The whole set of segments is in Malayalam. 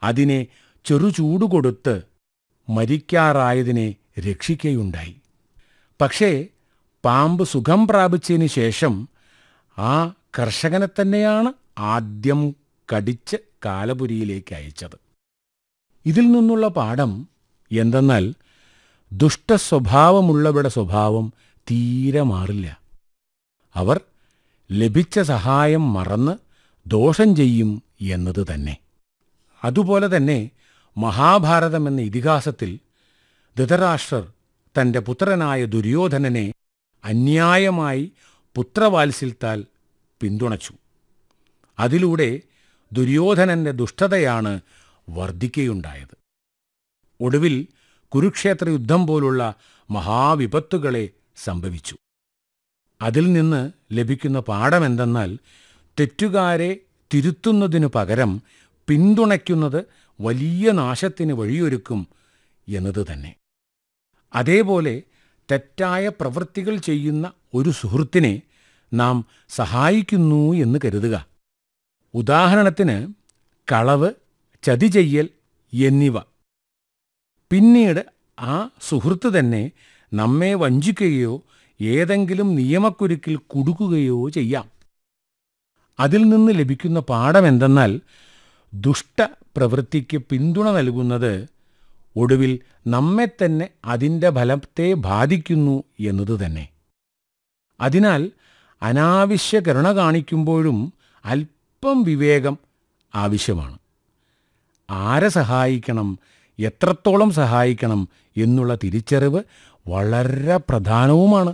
അതിനെ ചെറുചൂട് കൊടുത്ത് മരിക്കാറായതിനെ രക്ഷിക്കുകയുണ്ടായി പക്ഷേ പാമ്പ് സുഖം പ്രാപിച്ചതിന് ശേഷം ആ കർഷകനെ തന്നെയാണ് ആദ്യം കടിച്ച് കാലപുരിയിലേക്ക് അയച്ചത് ഇതിൽ നിന്നുള്ള പാഠം എന്തെന്നാൽ ദുഷ്ടസ്വഭാവമുള്ളവരുടെ സ്വഭാവം തീരെ മാറില്ല അവർ ലഭിച്ച സഹായം മറന്ന് ദോഷം ചെയ്യും എന്നത് തന്നെ അതുപോലെ തന്നെ മഹാഭാരതം എന്ന ഇതിഹാസത്തിൽ ധൃതരാഷ്ട്രർ തന്റെ പുത്രനായ ദുര്യോധനനെ അന്യായമായി പുത്രവാത്സല്യത്താൽ പിന്തുണച്ചു അതിലൂടെ ദുര്യോധനന്റെ ദുഷ്ടതയാണ് വർദ്ധിക്കുകയുണ്ടായത് ഒടുവിൽ കുരുക്ഷേത്ര യുദ്ധം പോലുള്ള മഹാവിപത്തുകളെ സംഭവിച്ചു അതിൽ നിന്ന് ലഭിക്കുന്ന പാഠമെന്തെന്നാൽ തെറ്റുകാരെ തിരുത്തുന്നതിനു പകരം പിന്തുണയ്ക്കുന്നത് വലിയ നാശത്തിന് വഴിയൊരുക്കും എന്നത് തന്നെ അതേപോലെ തെറ്റായ പ്രവൃത്തികൾ ചെയ്യുന്ന ഒരു സുഹൃത്തിനെ നാം സഹായിക്കുന്നു എന്ന് കരുതുക ഉദാഹരണത്തിന് കളവ് ചതി ചെയ്യൽ എന്നിവ പിന്നീട് ആ സുഹൃത്ത് തന്നെ നമ്മെ വഞ്ചിക്കുകയോ ഏതെങ്കിലും നിയമക്കുരുക്കിൽ കുടുക്കുകയോ ചെയ്യാം അതിൽ നിന്ന് ലഭിക്കുന്ന പാഠമെന്തെന്നാൽ ദുഷ്ടപ്രവൃത്തിക്ക് പിന്തുണ നൽകുന്നത് ഒടുവിൽ നമ്മെ തന്നെ അതിൻ്റെ ഫലത്തെ ബാധിക്കുന്നു എന്നത് തന്നെ അതിനാൽ അനാവശ്യ കരുണ കാണിക്കുമ്പോഴും അല്പം വിവേകം ആവശ്യമാണ് ആരെ സഹായിക്കണം എത്രത്തോളം സഹായിക്കണം എന്നുള്ള തിരിച്ചറിവ് വളരെ പ്രധാനവുമാണ്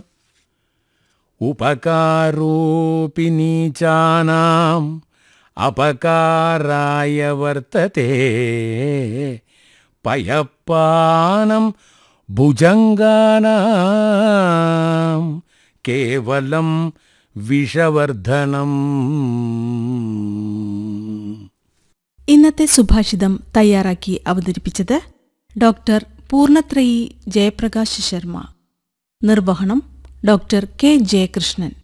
ഉപകാരോപി നീചാനാം അപകാരായ വർത്തത്തെ പയപ്പാനം ഭുജംഗാനാം കേവലം വിഷവർദ്ധനം ഇന്നത്തെ സുഭാഷിതം തയ്യാറാക്കി അവതരിപ്പിച്ചത് ഡോക്ടർ പൂർണത്രയി ജയപ്രകാശ് ശർമ്മ നിർവഹണം ഡോക്ടർ കെ ജയകൃഷ്ണൻ